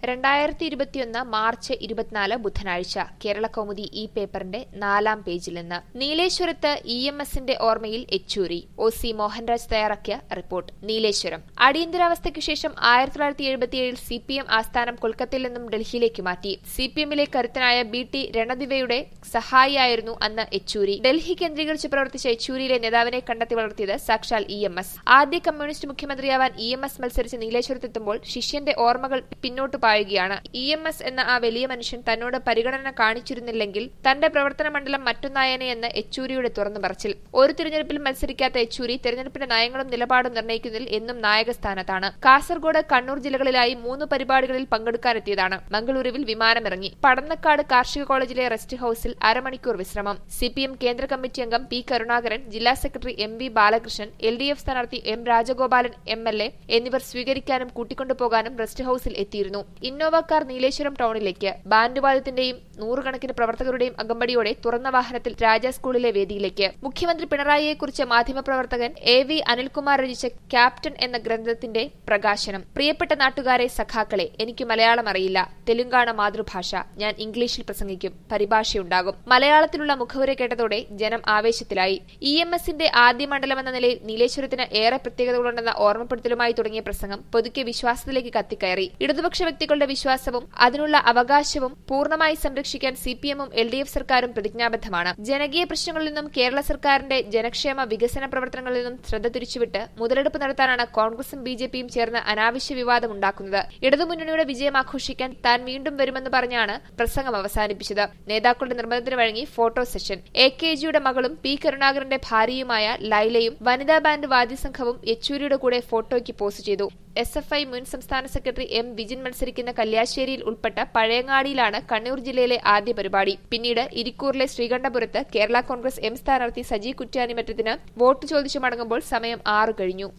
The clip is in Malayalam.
രണ്ടായിരത്തി ഇരുപത്തിയൊന്ന് മാർച്ച് ഇരുപത്തിനാല് ബുധനാഴ്ച കേരള കൗമുദി ഈ പേപ്പറിന്റെ നാലാം പേജിൽ നിന്ന് നീലേശ്വരത്ത് ഇ എം എസിന്റെ ഓർമ്മയിൽ യെച്ചൂരി ഒ സി മോഹൻരാജ് തയ്യാറാക്കിയ റിപ്പോർട്ട് നീലേശ്വരം അടിയന്തരാവസ്ഥയ്ക്ക് ശേഷം ആയിരത്തി തൊള്ളായിരത്തി എഴുപത്തിയേഴിൽ സി പി എം ആസ്ഥാനം കൊൽക്കത്തയിൽ നിന്നും ഡൽഹിയിലേക്ക് മാറ്റി സി പി എമ്മിലെ കരുത്തനായ ബി ടി രണദിവയുടെ സഹായിയായിരുന്നു അന്ന് യെച്ചൂരി ഡൽഹി കേന്ദ്രീകരിച്ച് പ്രവർത്തിച്ച യെച്ചൂരിയിലെ നേതാവിനെ കണ്ടെത്തി വളർത്തിയത് സാക്ഷാൽ ഇ എം എസ് ആദ്യ കമ്മ്യൂണിസ്റ്റ് മുഖ്യമന്ത്രിയാവാൻ ഇ എം എസ് മത്സരിച്ച് നീലേശ്വരത്തെത്തുമ്പോൾ ശിഷ്യന്റെ ഓർമ്മകൾ പിന്നോട്ട് പായുകയാണ് ഇ എം എസ് എന്ന ആ വലിയ മനുഷ്യൻ തന്നോട് പരിഗണന കാണിച്ചിരുന്നില്ലെങ്കിൽ തന്റെ പ്രവർത്തന മണ്ഡലം മറ്റൊന്നായനെ എന്ന് യെച്ചൂരിയുടെ തുറന്നു പറച്ചിൽ ഒരു തിരഞ്ഞെടുപ്പിൽ മത്സരിക്കാത്ത യെച്ചൂരി തെരഞ്ഞെടുപ്പിന്റെ നയങ്ങളും നിലപാടും നിർണ്ണയിക്കുന്നതിൽ എന്നും നായകസ്ഥാനത്താണ് കാസർഗോഡ് കണ്ണൂർ ജില്ലകളിലായി മൂന്ന് പരിപാടികളിൽ പങ്കെടുക്കാനെത്തിയതാണ് മംഗളൂരുവിൽ വിമാനമിറങ്ങി പടന്നക്കാട് കാർഷിക കോളേജിലെ റെസ്റ്റ് ഹൌസിൽ അരമണിക്കൂർ വിശ്രമം സി പി എം കേന്ദ്ര കമ്മിറ്റി അംഗം പി കരുണാകരൻ ജില്ലാ secretary M V Balakrishnan L D F സ്ഥാനാർത്ഥി M Rajagopalan M L A എന്നിവർ സ്വീകരിക്കാനും കൂട്ടിക്കൊണ്ടുപോകാനും റെസ്റ്റ് ഹൌസിൽ എത്തിയിരുന്നു ഇന്നോവ കാർ നീലേശ്വരം ടൌണിലേക്ക് ബാൻഡുവാദത്തിന്റെയും നൂറുകണക്കിന് പ്രവർത്തകരുടെയും അകമ്പടിയോടെ തുറന്ന വാഹനത്തിൽ രാജ സ്കൂളിലെ വേദിയിലേക്ക് മുഖ്യമന്ത്രി പിണറായിയെക്കുറിച്ച് മാധ്യമപ്രവർത്തകൻ എ വി അനിൽകുമാർ രചിച്ച ക്യാപ്റ്റൻ എന്ന ഗ്രന്ഥത്തിന്റെ പ്രകാശനം പ്രിയപ്പെട്ട നാട്ടുകാരെ സഖാക്കളെ എനിക്ക് മലയാളം അറിയില്ല തെലുങ്കാണ് മാതൃഭാഷ ഞാൻ ഇംഗ്ലീഷിൽ പ്രസംഗിക്കും പരിഭാഷയുണ്ടാകും മലയാളത്തിലുള്ള മുഖവുര കേട്ടതോടെ ജനം ആവേശത്തിലായി ഇ എം എസിന്റെ ആദ്യ മണ്ഡലമെന്ന നിലയിൽ നീലേശ്വരത്തിന് ഏറെ പ്രത്യേകതകളുണ്ടെന്ന ഓർമ്മപ്പെടുത്തലുമായി തുടങ്ങിയ പ്രസംഗം പൊതുക്കെ വിശ്വാസത്തിലേക്ക് കത്തിക്കയറി ഇടതുപക്ഷ വ്യക്തികളുടെ വിശ്വാസവും അതിനുള്ള അവകാശവും പൂർണ്ണമായി സംരക്ഷിക്കാൻ സി പി എമ്മും എൽ ഡി എഫ് സർക്കാരും പ്രതിജ്ഞാബദ്ധമാണ് ജനകീയ പ്രശ്നങ്ങളിൽ നിന്നും കേരള സർക്കാരിന്റെ ജനക്ഷേമ വികസന പ്രവർത്തനങ്ങളിൽ നിന്നും ശ്രദ്ധ തിരിച്ചുവിട്ട് മുതലെടുപ്പ് നടത്താനാണ് കോൺഗ്രസും ബി ജെ പിയും ചേർന്ന് അനാവശ്യ വിവാദം ഉണ്ടാക്കുന്നത് ഇടതുമുന്നണിയുടെ വിജയം ആഘോഷിക്കാൻ താൻ വീണ്ടും വരുമെന്ന് പറഞ്ഞാണ് പ്രസംഗം അവസാനിപ്പിച്ചത് നേതാക്കളുടെ നിർബന്ധത്തിന് വഴങ്ങി ഫോട്ടോ സെഷൻ എ കെ ജിയുടെ മകളും പി കരുണാകരന്റെ ഭാര്യയുമായ ലൈലയും വനിതാ ബാൻഡ് വാദ്യസംഘവും യെച്ചൂരിയുടെ കൂടെ ഫോട്ടോയ്ക്ക് പോസ്റ്റ് ചെയ്തു എസ് എഫ് ഐ മുൻ സംസ്ഥാന സെക്രട്ടറി എം വിജിൻ മത്സരിക്കുന്ന കല്യാശ്ശേരിയിൽ ഉൾപ്പെട്ട പഴയങ്ങാടിയിലാണ് കണ്ണൂർ ജില്ലയിലെ ആദ്യ പരിപാടി പിന്നീട് ഇരിക്കൂറിലെ ശ്രീകണ്ഠപുരത്ത് കേരള കോൺഗ്രസ് എം സ്ഥാനാർത്ഥി സജി കുറ്റ്യാനിമറ്റത്തിന് വോട്ട് ചോദിച്ചു മടങ്ങുമ്പോൾ സമയം ആറ് കഴിഞ്ഞു